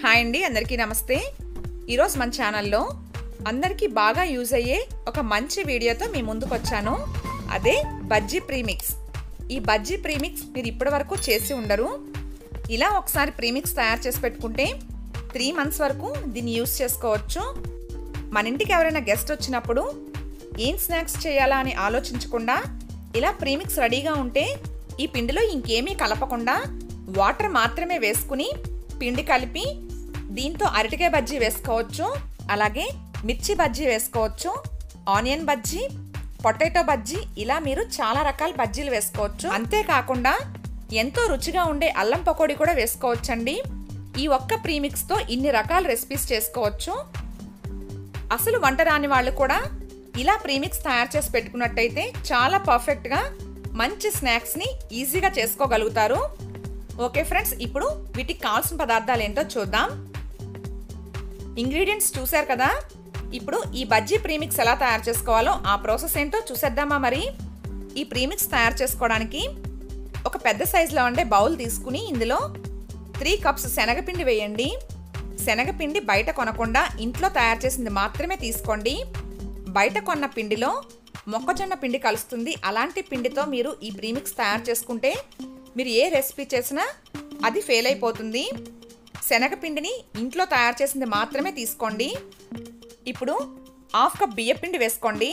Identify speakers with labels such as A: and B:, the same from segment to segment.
A: hi అండి అందరికీ నమస్తే ఈరోజు మన ఛానల్లో అందరికీ బాగా యూజ్ అయ్యే ఒక మంచి వీడియోతో మీ ముందుకు వచ్చాను అదే బజ్జీ ప్రీమిక్స్ ఈ బజ్జీ ప్రీమిక్స్ మీరు ఇప్పటివరకు చేసి ఉండరు ఇలా ఒకసారి ప్రీమిక్స్ తయారు చేసి పెట్టుకుంటే త్రీ మంత్స్ వరకు దీన్ని యూస్ చేసుకోవచ్చు మన ఇంటికి ఎవరైనా గెస్ట్ వచ్చినప్పుడు ఏం స్నాక్స్ చేయాలా అని ఆలోచించకుండా ఇలా ప్రీమిక్స్ రెడీగా ఉంటే ఈ పిండిలో ఇంకేమీ కలపకుండా వాటర్ మాత్రమే వేసుకుని పిండి కలిపి దీంతో అరటికాయ బజ్జీ వేసుకోవచ్చు అలాగే మిర్చి బజ్జీ వేసుకోవచ్చు ఆనియన్ బజ్జీ పొటాటో బజ్జీ ఇలా మీరు చాలా రకాల బజ్జీలు వేసుకోవచ్చు అంతేకాకుండా ఎంతో రుచిగా ఉండే అల్లం పకోడీ కూడా వేసుకోవచ్చండి ఈ ఒక్క ప్రీమిక్స్తో ఇన్ని రకాల రెసిపీస్ చేసుకోవచ్చు అసలు వంట రాని వాళ్ళు కూడా ఇలా ప్రీమిక్స్ తయారు చేసి పెట్టుకున్నట్టయితే చాలా పర్ఫెక్ట్గా మంచి స్నాక్స్ని ఈజీగా చేసుకోగలుగుతారు ఓకే ఫ్రెండ్స్ ఇప్పుడు వీటికి కావాల్సిన పదార్థాలు ఏంటో చూద్దాం ఇంగ్రీడియంట్స్ చూశారు కదా ఇప్పుడు ఈ బజ్జీ ప్రీమిక్స్ ఎలా తయారు చేసుకోవాలో ఆ ప్రాసెస్ ఏంటో చూసేద్దామా మరి ఈ ప్రీమిక్స్ తయారు చేసుకోవడానికి ఒక పెద్ద సైజులో ఉండే బౌల్ తీసుకుని ఇందులో త్రీ కప్స్ శనగపిండి వేయండి శనగపిండి బయట కొనకుండా ఇంట్లో తయారు చేసింది మాత్రమే తీసుకోండి బయట కొన్న పిండిలో మొక్కజొన్న పిండి కలుస్తుంది అలాంటి పిండితో మీరు ఈ ప్రీమిక్స్ తయారు చేసుకుంటే మీరు ఏ రెసిపీ చేసినా అది ఫెయిల్ అయిపోతుంది శనగపిండిని ఇంట్లో తయారు చేసింది మాత్రమే తీసుకోండి ఇప్పుడు హాఫ్ కప్ బియ్యపిండి వేసుకోండి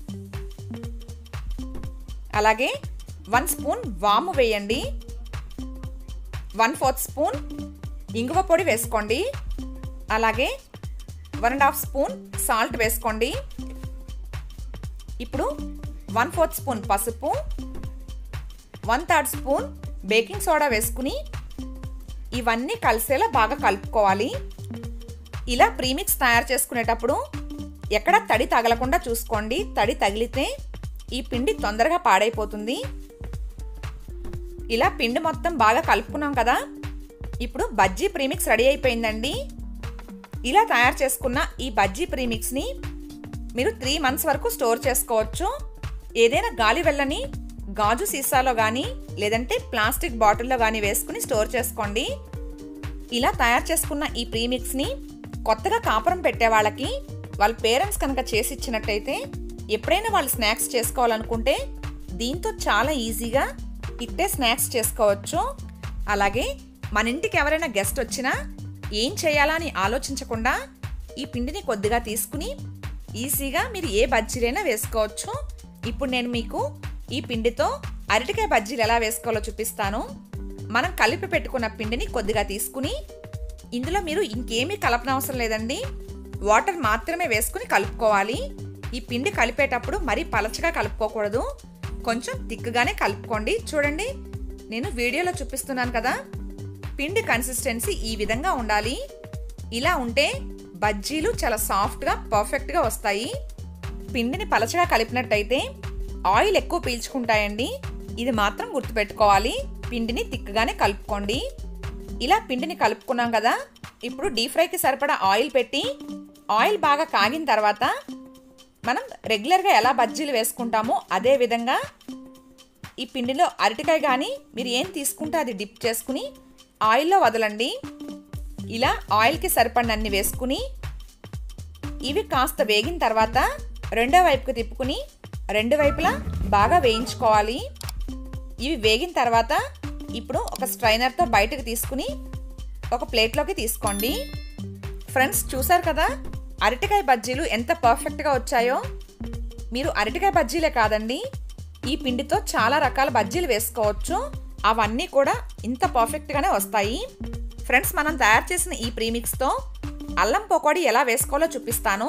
A: అలాగే వన్ స్పూన్ వాము వేయండి వన్ ఫోర్త్ స్పూన్ ఇంగువ పొడి వేసుకోండి అలాగే one and half spoon salt వేసుకోండి ఇప్పుడు వన్ ఫోర్త్ స్పూన్ పసుపు one third spoon baking soda వేసుకుని ఇవన్నీ కలిసేలా బాగా కలుపుకోవాలి ఇలా ప్రీమిక్స్ తయారు చేసుకునేటప్పుడు ఎక్కడ తడి తగలకుండా చూసుకోండి తడి తగిలితే ఈ పిండి తొందరగా పాడైపోతుంది ఇలా పిండి మొత్తం బాగా కలుపుకున్నాం కదా ఇప్పుడు బజ్జీ ప్రీమిక్స్ రెడీ అయిపోయిందండి ఇలా తయారు చేసుకున్న ఈ బజ్జీ ప్రీమిక్స్ని మీరు త్రీ మంత్స్ వరకు స్టోర్ చేసుకోవచ్చు ఏదైనా గాలి వెళ్ళని గాజు సీసాలో కానీ లేదంటే ప్లాస్టిక్ బాటిల్లో కానీ వేసుకుని స్టోర్ చేసుకోండి ఇలా తయారు చేసుకున్న ఈ ప్రీమిక్స్ని కొత్తగా కాపురం పెట్టే వాళ్ళకి వాళ్ళ పేరెంట్స్ కనుక చేసి ఇచ్చినట్టయితే ఎప్పుడైనా వాళ్ళు స్నాక్స్ చేసుకోవాలనుకుంటే దీంతో చాలా ఈజీగా ఇట్టే స్నాక్స్ చేసుకోవచ్చు అలాగే మన ఇంటికి ఎవరైనా గెస్ట్ వచ్చినా ఏం చేయాలా అని ఆలోచించకుండా ఈ పిండిని కొద్దిగా తీసుకుని ఈజీగా మీరు ఏ బజ్జీలైనా వేసుకోవచ్చు ఇప్పుడు నేను మీకు ఈ పిండితో అరటికాయ బజ్జీలు ఎలా వేసుకోవాలో చూపిస్తాను మనం కలిపి పెట్టుకున్న పిండిని కొద్దిగా తీసుకుని ఇందులో మీరు ఇంకేమీ కలపనవసరం లేదండి వాటర్ మాత్రమే వేసుకుని కలుపుకోవాలి ఈ పిండి కలిపేటప్పుడు మరీ పలచగా కలుపుకోకూడదు కొంచెం తిక్కుగానే కలుపుకోండి చూడండి నేను వీడియోలో చూపిస్తున్నాను కదా పిండి కన్సిస్టెన్సీ ఈ విధంగా ఉండాలి ఇలా ఉంటే బజ్జీలు చాలా సాఫ్ట్గా పర్ఫెక్ట్గా వస్తాయి పిండిని పలచగా కలిపినట్టయితే ఆయిల్ ఎక్కువ పీల్చుకుంటాయండి ఇది మాత్రం గుర్తుపెట్టుకోవాలి పిండిని తిక్కగానే కలుపుకోండి ఇలా పిండిని కలుపుకున్నాం కదా ఇప్పుడు డీప్ ఫ్రైకి సరిపడా ఆయిల్ పెట్టి ఆయిల్ బాగా కాగిన తర్వాత మనం రెగ్యులర్గా ఎలా బజ్జీలు వేసుకుంటామో అదే విధంగా ఈ పిండిలో అరటికాయ కానీ మీరు ఏం తీసుకుంటే అది డిప్ చేసుకుని ఆయిల్లో వదలండి ఇలా ఆయిల్కి సరిపడినన్ని వేసుకుని ఇవి కాస్త వేగిన తర్వాత రెండో వైపుకి తిప్పుకుని రెండు వైపులా బాగా వేయించుకోవాలి ఇవి వేగిన తర్వాత ఇప్పుడు ఒక స్ట్రైనర్తో బయటకు తీసుకుని ఒక ప్లేట్లోకి తీసుకోండి ఫ్రెండ్స్ చూసారు కదా అరటికాయ బజ్జీలు ఎంత పర్ఫెక్ట్గా వచ్చాయో మీరు అరటికాయ బజ్జీలే కాదండి ఈ పిండితో చాలా రకాల బజ్జీలు వేసుకోవచ్చు అవన్నీ కూడా ఇంత పర్ఫెక్ట్గానే వస్తాయి ఫ్రెండ్స్ మనం తయారు చేసిన ఈ ప్రీమిక్స్తో అల్లం పకోడీ ఎలా వేసుకోవాలో చూపిస్తాను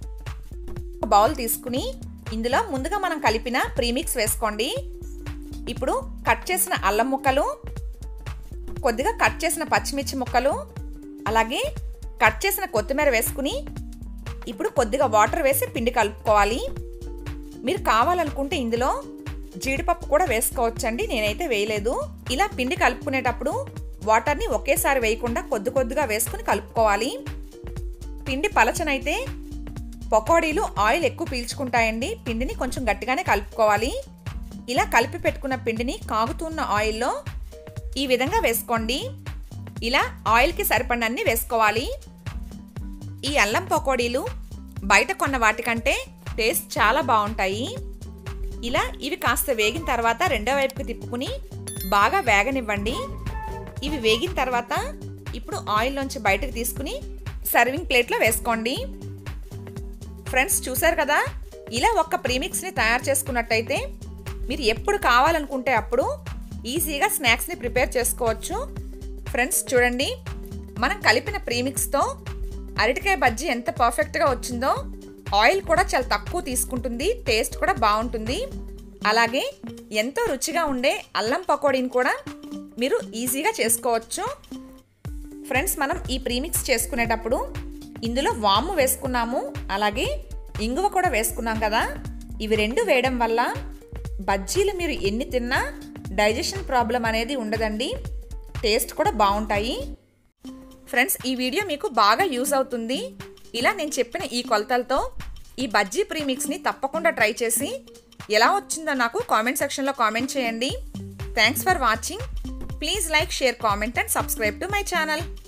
A: ఒక బౌల్ తీసుకుని ఇందులో ముందుగా మనం కలిపిన ప్రీమిక్స్ వేసుకోండి ఇప్పుడు కట్ చేసిన అల్లం ముక్కలు కొద్దిగా కట్ చేసిన పచ్చిమిర్చి ముక్కలు అలాగే కట్ చేసిన కొత్తిమీర వేసుకుని ఇప్పుడు కొద్దిగా వాటర్ వేసి పిండి కలుపుకోవాలి మీరు కావాలనుకుంటే ఇందులో జీడిపప్పు కూడా వేసుకోవచ్చండి నేనైతే వేయలేదు ఇలా పిండి కలుపుకునేటప్పుడు వాటర్ని ఒకేసారి వేయకుండా కొద్ది కొద్దిగా వేసుకుని కలుపుకోవాలి పిండి పలచనైతే పకోడీలు ఆయిల్ ఎక్కువ పీల్చుకుంటాయండి పిండిని కొంచెం గట్టిగానే కలుపుకోవాలి ఇలా కలిపి పెట్టుకున్న పిండిని కాగుతున్న ఆయిల్లో ఈ విధంగా వేసుకోండి ఇలా ఆయిల్కి సరిపడినన్ని వేసుకోవాలి ఈ అల్లం పకోడీలు బయట కొన్న వాటికంటే టేస్ట్ చాలా బాగుంటాయి ఇలా ఇవి కాస్త వేగిన తర్వాత రెండో వైపుకి తిప్పుకుని బాగా వేగనివ్వండి ఇవి వేగిన తర్వాత ఇప్పుడు ఆయిల్లోంచి బయటకు తీసుకుని సర్వింగ్ ప్లేట్లో వేసుకోండి ఫ్రెండ్స్ చూసారు కదా ఇలా ఒక్క ప్రీమిక్స్ని తయారు చేసుకున్నట్టయితే మీరు ఎప్పుడు కావాలనుకుంటే అప్పుడు ఈజీగా స్నాక్స్ని ప్రిపేర్ చేసుకోవచ్చు ఫ్రెండ్స్ చూడండి మనం కలిపిన ప్రీమిక్స్తో అరటికాయ బజ్జీ ఎంత పర్ఫెక్ట్గా వచ్చిందో ఆయిల్ కూడా చాలా తక్కువ తీసుకుంటుంది టేస్ట్ కూడా బాగుంటుంది అలాగే ఎంతో రుచిగా ఉండే అల్లం పకోడీని కూడా మీరు ఈజీగా చేసుకోవచ్చు ఫ్రెండ్స్ మనం ఈ ప్రీమిక్స్ చేసుకునేటప్పుడు ఇందులో వాము వేసుకున్నాము అలాగే ఇంగువ కూడా వేసుకున్నాం కదా ఇవి రెండు వేయడం వల్ల బజ్జీలు మీరు ఎన్ని తిన్నా డైజెషన్ ప్రాబ్లం అనేది ఉండదండి టేస్ట్ కూడా బాగుంటాయి ఫ్రెండ్స్ ఈ వీడియో మీకు బాగా యూజ్ అవుతుంది ఇలా నేను చెప్పిన ఈ కొలతలతో ఈ బజ్జీ ప్రీమిక్స్ని తప్పకుండా ట్రై చేసి ఎలా వచ్చిందో నాకు కామెంట్ సెక్షన్లో కామెంట్ చేయండి thanks for watching please like share comment and subscribe to my channel